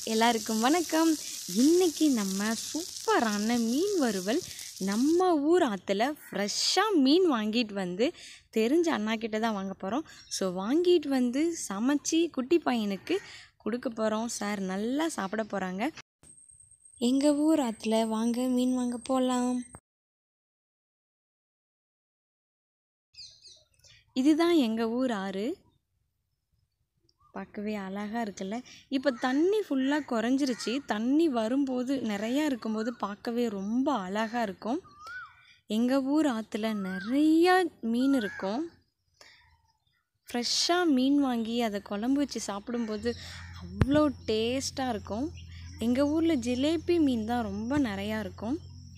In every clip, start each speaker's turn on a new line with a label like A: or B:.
A: எல்லாருக்கும் வணக்கம் இன்னைக்கு நம்ம சூப்பரான மீன் வறுவல் நம்ம ஊர் ஆற்றுல ஃப்ரெஷ்ஷாக மீன் வாங்கிட்டு வந்து தெரிஞ்ச அண்ணா கிட்ட தான் வாங்க போகிறோம் ஸோ வாங்கிட்டு வந்து சமைச்சு குட்டி பையனுக்கு கொடுக்க போகிறோம் சார் நல்லா சாப்பிட போகிறாங்க எங்கள் ஊர் ஆற்றுல வாங்க மீன் வாங்க போகலாம் இதுதான் எங்கள் ஊர் ஆறு பார்க்கவே அழகாக இருக்குல்ல இப்போ தண்ணி ஃபுல்லாக குறைஞ்சிருச்சு தண்ணி வரும்போது நிறையா இருக்கும்போது பார்க்கவே ரொம்ப அழகாக இருக்கும் எங்கள் ஊர் ஆற்றுல நிறையா மீன் இருக்கும் ஃப்ரெஷ்ஷாக மீன் வாங்கி அதை குழம்பு வச்சு சாப்பிடும்போது அவ்வளோ டேஸ்ட்டாக இருக்கும் எங்கள் ஊரில் ஜிலேபி மீன் தான் ரொம்ப நிறையா இருக்கும்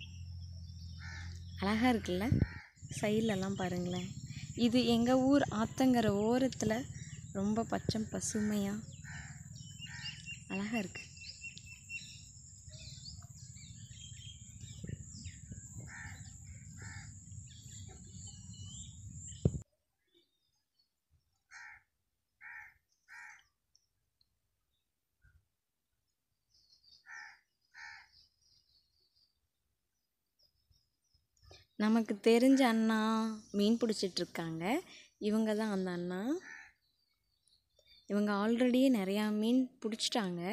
A: அழகாக இருக்குல்ல சைட்லலாம் பாருங்களேன் இது எங்கள் ஊர் ஆத்தங்கர ஓரத்தில் ரொம்ப பச்சை பசுமையாக அழகாக இருக்கு நமக்கு தெரிஞ்ச அண்ணா மீன் பிடிச்சிட்டு இருக்காங்க இவங்க தான் அந்த அண்ணா இவங்க ஆல்ரெடியே நிறையா மீன் பிடிச்சிட்டாங்க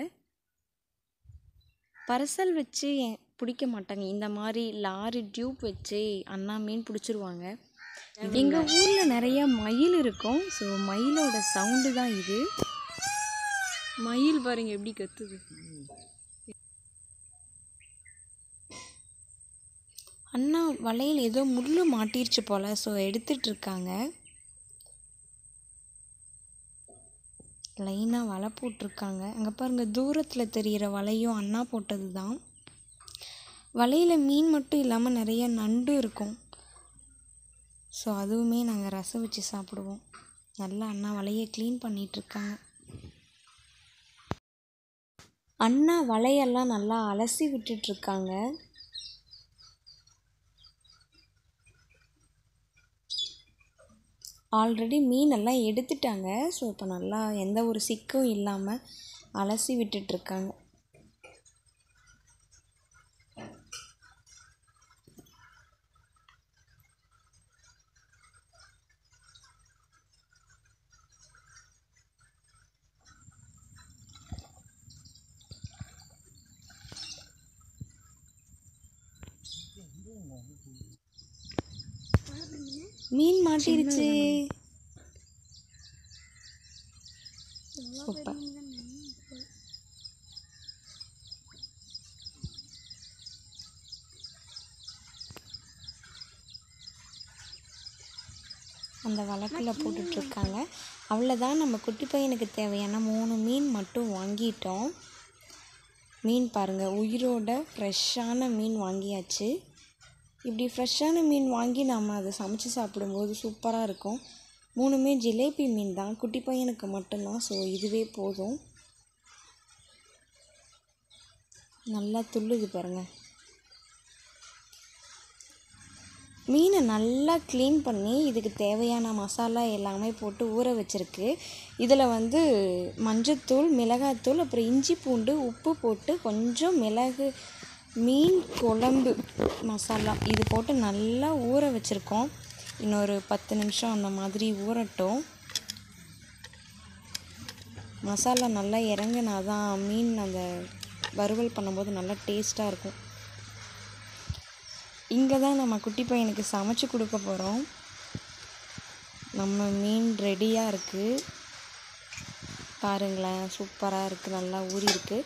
A: பரசல் வச்சு எ- பிடிக்க மாட்டாங்க இந்த மாதிரி லாரி டியூப் வச்சு அண்ணா மீன் பிடிச்சிருவாங்க எங்கள் ஊரில் நிறைய மயில் இருக்கும் ஸோ மயிலோட சவுண்டு தான் இது மயில் பாருங்க எப்படி கத்துது அண்ணா வலையில் ஏதோ முள் மாட்டிருச்சு போல் ஸோ எடுத்துட்டு இருக்காங்க லைனாக வலை போட்டிருக்காங்க அங்கே பாருங்க தூரத்தில் தெரிகிற வலையும் அண்ணா போட்டது தான் வலையில் மீன் மட்டும் இல்லாமல் நிறைய நண்டு இருக்கும் ஸோ அதுவுமே நாங்கள் ரசம் வச்சு சாப்பிடுவோம் நல்லா அண்ணா வலையை க்ளீன் பண்ணிகிட்ருக்காங்க அண்ணா வலையெல்லாம் நல்லா அலசி விட்டுட்ருக்காங்க ஆல்ரெடி மீனெல்லாம் எடுத்துட்டாங்க ஸோ இப்போ நல்லா எந்த ஒரு சிக்கும் இல்லாமல் அலசி விட்டுட்ருக்காங்க மீன் மாட்டிருச்சு சூப்பர் அந்த வழக்கில் போட்டுட்ருக்காங்க அவ்வளோதான் நம்ம குட்டி பையனுக்கு தேவையான மூணு மீன் மட்டும் வாங்கிட்டோம் மீன் பாருங்கள் உயிரோட ஃப்ரெஷ்ஷான மீன் வாங்கியாச்சு இப்படி ஃப்ரெஷ்ஷான மீன் வாங்கி நம்ம அதை சமைச்சு சாப்பிடும்போது சூப்பராக இருக்கும் மூணுமே ஜிலேபி மீன் தான் குட்டி பையனுக்கு மட்டும்தான் ஸோ இதுவே போதும் நல்லா துள்ளுது பாருங்க மீனை நல்லா க்ளீன் பண்ணி இதுக்கு தேவையான மசாலா எல்லாமே போட்டு ஊற வச்சிருக்கு இதில் வந்து மஞ்சத்தூள் மிளகாத்தூள் அப்புறம் இஞ்சி பூண்டு உப்பு போட்டு கொஞ்சம் மிளகு மீன் குழம்பு மசாலா இது போட்டு நல்லா ஊற வச்சுருக்கோம் இன்னொரு பத்து நிமிஷம் அந்த மாதிரி ஊறட்டும் மசாலா நல்லா இறங்குனா தான் மீன் அந்த வறுவல் பண்ணும்போது நல்லா டேஸ்ட்டாக இருக்கும் இங்கே தான் நம்ம குட்டி பையனுக்கு சமைச்சு கொடுக்க போகிறோம் நம்ம மீன் ரெடியாக இருக்குது பாருங்களேன் சூப்பராக இருக்குது நல்லா ஊறி இருக்குது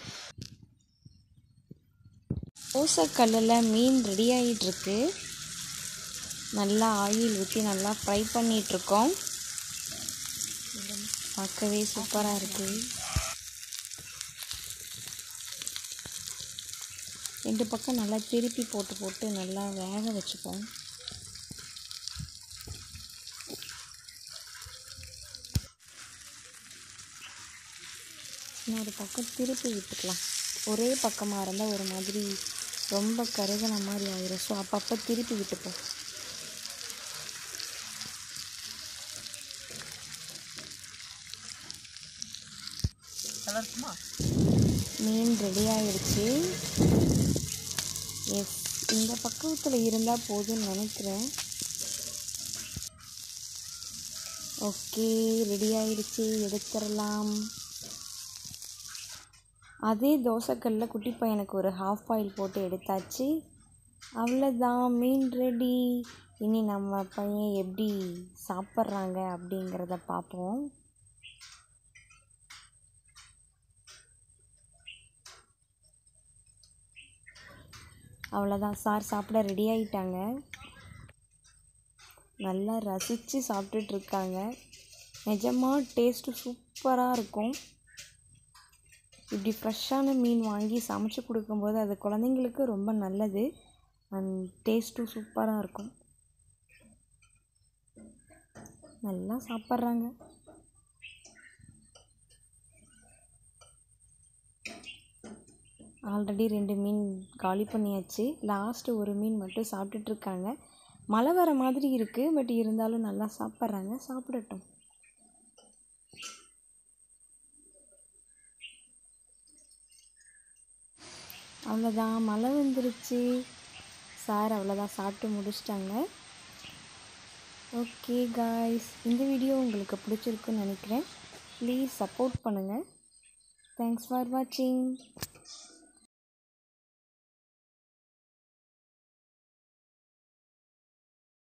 A: தோசைக்கல்லில் மீன் ரெடி ஆகிட்டுருக்கு நல்லா ஆயில் ஊற்றி நல்லா ஃப்ரை பண்ணிகிட்ருக்கோம் பார்க்கவே சூப்பராக இருக்குது ரெண்டு பக்கம் நல்லா திருப்பி போட்டு போட்டு நல்லா வேக வச்சுப்போம் இன்னொரு பக்கம் திருப்பி விட்டுக்கலாம் ஒரே பக்கமாக இருந்தால் ஒரு மாதிரி ரொம்ப கருகின மாதிரி ஆயிரும் ஸோ அப்பப்போ திருப்பி விட்டுப்போம் மீன் ரெடி ஆயிடுச்சு எஸ் இந்த பக்குவத்தில் இருந்தால் போதும்னு நினைக்கிறேன் ஓகே ரெடி ஆயிடுச்சு எடுத்துடலாம் அதே தோசைக்கல்லில் குட்டி பையனுக்கு ஒரு ஹாஃப் பாயில் போட்டு எடுத்தாச்சு அவ்வளோதான் மீன் ரெடி இனி நம்ம பையன் எப்படி சாப்பிட்றாங்க அப்படிங்கிறத பார்ப்போம் அவ்வளோதான் சார் சாப்பிட ரெடி ஆயிட்டாங்க நல்லா ரசித்து சாப்பிட்டுட்ருக்காங்க நிஜமாக டேஸ்ட்டு சூப்பராக இருக்கும் இப்படி ஃப்ரெஷ்ஷான மீன் வாங்கி சமைச்சு கொடுக்கும்போது அது குழந்தைங்களுக்கு ரொம்ப நல்லது அண்ட் டேஸ்ட்டும் சூப்பராக இருக்கும் நல்லா சாப்பிட்றாங்க ஆல்ரெடி ரெண்டு மீன் காலி பண்ணியாச்சு லாஸ்ட்டு ஒரு மீன் மட்டும் சாப்பிட்டுட்ருக்காங்க மழை வர மாதிரி இருக்குது பட் இருந்தாலும் நல்லா சாப்பிட்றாங்க சாப்பிடட்டும் அவ்வளோதான் மழை வந்துருச்சு சார் அவ்வளோதான் சாப்பிட்டு முடிச்சிட்டாங்க ஓகே காய்ஸ் இந்த வீடியோ உங்களுக்கு பிடிச்சிருக்குன்னு நினைக்கிறேன் ப்ளீஸ் சப்போர்ட் பண்ணுங்கள் தேங்க்ஸ் ஃபார் வாட்சிங்